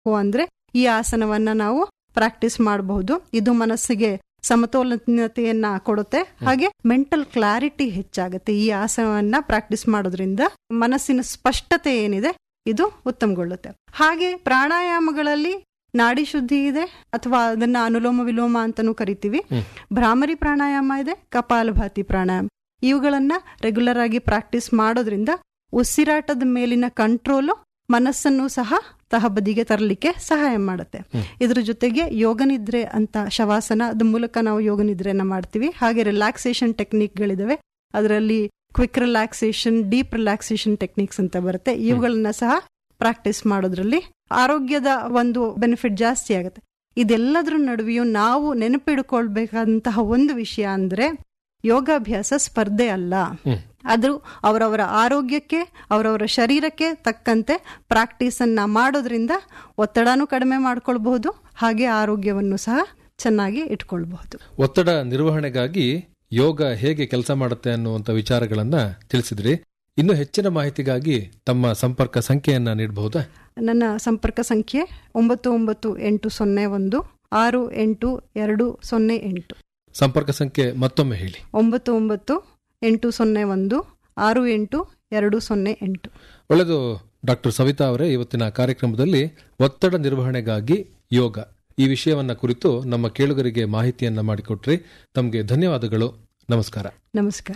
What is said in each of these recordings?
ಅಂದ್ರೆ ಈ ಆಸನವನ್ನ ನಾವು ಪ್ರಾಕ್ಟೀಸ್ ಮಾಡಬಹುದು ಇದು ಮನಸ್ಸಿಗೆ ಸಮತೋಲನತೆಯನ್ನ ಕೊಡುತ್ತೆ ಹಾಗೆ ಮೆಂಟಲ್ ಕ್ಲಾರಿಟಿ ಹೆಚ್ಚಾಗುತ್ತೆ ಈ ಆಸನವನ್ನ ಪ್ರಾಕ್ಟೀಸ್ ಮಾಡೋದ್ರಿಂದ ಮನಸ್ಸಿನ ಸ್ಪಷ್ಟತೆ ಏನಿದೆ ಇದು ಉತ್ತಮಗೊಳ್ಳುತ್ತೆ ಹಾಗೆ ಪ್ರಾಣಾಯಾಮಗಳಲ್ಲಿ ನಾಡಿ ಶುದ್ಧಿ ಇದೆ ಅಥವಾ ಅದನ್ನ ಅನುಲೋಮ ವಿಲೋಮ ಅಂತಾನೂ ಕರಿತೀವಿ ಭ್ರಾಮರಿ ಪ್ರಾಣಾಯಾಮ ಇದೆ ಕಪಾಲಭಾತಿ ಪ್ರಾಣಾಯಾಮ ಇವುಗಳನ್ನ ರೆಗ್ಯುಲರ್ ಆಗಿ ಪ್ರಾಕ್ಟೀಸ್ ಮಾಡೋದ್ರಿಂದ ಉಸಿರಾಟದ ಮೇಲಿನ ಕಂಟ್ರೋಲು ಮನಸ್ಸನ್ನು ಸಹ ತಹಬದಿಗೆ ತರಲಿಕ್ಕೆ ಸಹಾಯ ಮಾಡುತ್ತೆ ಇದ್ರ ಜೊತೆಗೆ ಯೋಗ ನಿದ್ರೆ ಅಂತ ಶವಾಸನ ಅದ ಮೂಲಕ ನಾವು ಯೋಗ ನಿದ್ರೆಯನ್ನ ಮಾಡ್ತೀವಿ ಹಾಗೆ ರಿಲ್ಯಾಕ್ಸೇಷನ್ ಟೆಕ್ನಿಕ್ಗಳಿದಾವೆ ಅದರಲ್ಲಿ quick relaxation deep relaxation techniques ಅಂತ ಬರುತ್ತೆ ಇವುಗಳನ್ನ ಸಹ ಪ್ರಾಕ್ಟೀಸ್ ಮಾಡೋದ್ರಲ್ಲಿ ಆರೋಗ್ಯದ ಒಂದು ಬೆನಿಫಿಟ್ ಜಾಸ್ತಿ ಆಗುತ್ತೆ ಇದೆಲ್ಲದ್ರ ನಡುವೆಯೂ ನಾವು ನೆನಪಿಡ್ಕೊಳ್ಬೇಕಾದಂತಹ ಒಂದು ವಿಷಯ ಅಂದ್ರೆ ಯೋಗಾಭ್ಯಾಸ ಸ್ಪರ್ಧೆ ಅಲ್ಲ ಆದ್ರೂ ಅವರವರ ಆರೋಗ್ಯಕ್ಕೆ ಅವರವರ ಶರೀರಕ್ಕೆ ತಕ್ಕಂತೆ ಪ್ರಾಕ್ಟೀಸ್ ಅನ್ನ ಮಾಡೋದ್ರಿಂದ ಒತ್ತಡನೂ ಕಡಿಮೆ ಮಾಡ್ಕೊಳ್ಬಹುದು ಹಾಗೆ ಆರೋಗ್ಯವನ್ನು ಸಹ ಚೆನ್ನಾಗಿ ಇಟ್ಕೊಳ್ಬಹುದು ಒತ್ತಡ ನಿರ್ವಹಣೆಗಾಗಿ ಯೋಗ ಹೇಗೆ ಕೆಲಸ ಮಾಡುತ್ತೆ ಅನ್ನುವಂಥ ವಿಚಾರಗಳನ್ನ ತಿಳಿಸಿದ್ರಿ ಇನ್ನು ಹೆಚ್ಚಿನ ಮಾಹಿತಿಗಾಗಿ ತಮ್ಮ ಸಂಪರ್ಕ ಸಂಖ್ಯೆಯನ್ನ ನೀಡಬಹುದಾ ನನ್ನ ಸಂಪರ್ಕ ಸಂಖ್ಯೆ ಒಂಬತ್ತು ಒಂಬತ್ತು ಎಂಟು ಸೊನ್ನೆ ಒಂದು ಆರು ಎಂಟು ಎರಡು ಸೊನ್ನೆ ಎಂಟು ಸಂಪರ್ಕ ಸಂಖ್ಯೆ ಮತ್ತೊಮ್ಮೆ ಹೇಳಿ ಒಂಬತ್ತು ಒಂಬತ್ತು ಎಂಟು ಸೊನ್ನೆ ಒಂದು ಆರು ಎಂಟು ಎರಡು ಸೊನ್ನೆ ಎಂಟು ಒಳ್ಳೆಯದು ಡಾಕ್ಟರ್ ಸವಿತಾ ಅವರೇ ಇವತ್ತಿನ ಕಾರ್ಯಕ್ರಮದಲ್ಲಿ ಒತ್ತಡ ನಿರ್ವಹಣೆಗಾಗಿ ಯೋಗ ಈ ವಿಷಯವನ್ನ ಕುರಿತು ನಮ್ಮ ಕೇಳುಗರಿಗೆ ಮಾಹಿತಿಯನ್ನ ಮಾಡಿಕೊಟ್ರಿ ತಮಗೆ ಧನ್ಯವಾದಗಳು ನಮಸ್ಕಾರ ನಮಸ್ಕಾರ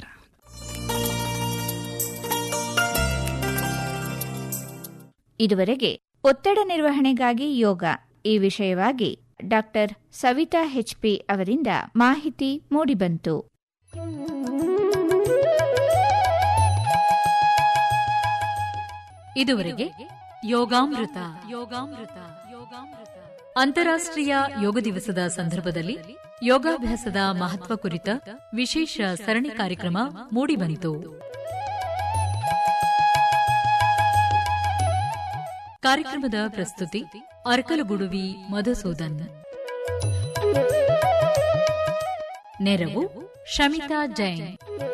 ಇದುವರೆಗೆ ಒತ್ತಡ ನಿರ್ವಹಣೆಗಾಗಿ ಯೋಗ ಈ ವಿಷಯವಾಗಿ ಡಾಕ್ಟರ್ ಸವಿತಾ ಹೆಚ್ಪಿ ಅವರಿಂದ ಮಾಹಿತಿ ಮೂಡಿಬಂತು ಇದುವರೆಗೆ ಯೋಗಾಮೃತ ಯೋಗಾಮೃತ ಯೋಗಾಮೃತ ಅಂತಾರಾಷ್ಟ್ರೀಯ ಯೋಗ ದಿವಸದ ಸಂದರ್ಭದಲ್ಲಿ ಯೋಗಾಭ್ಯಾಸದ ಮಹತ್ವ ಕುರಿತ ವಿಶೇಷ ಸರಣಿ ಕಾರ್ಯಕ್ರಮ ಮೂಡಿಬಂತು ಕಾರ್ಯಕ್ರಮದ ಪ್ರಸ್ತುತಿ ಅರ್ಕಲಗುಡುವಿ ಮಧುಸೂದನ್ ನೆರವು ಶಮಿತಾ ಜೈನ್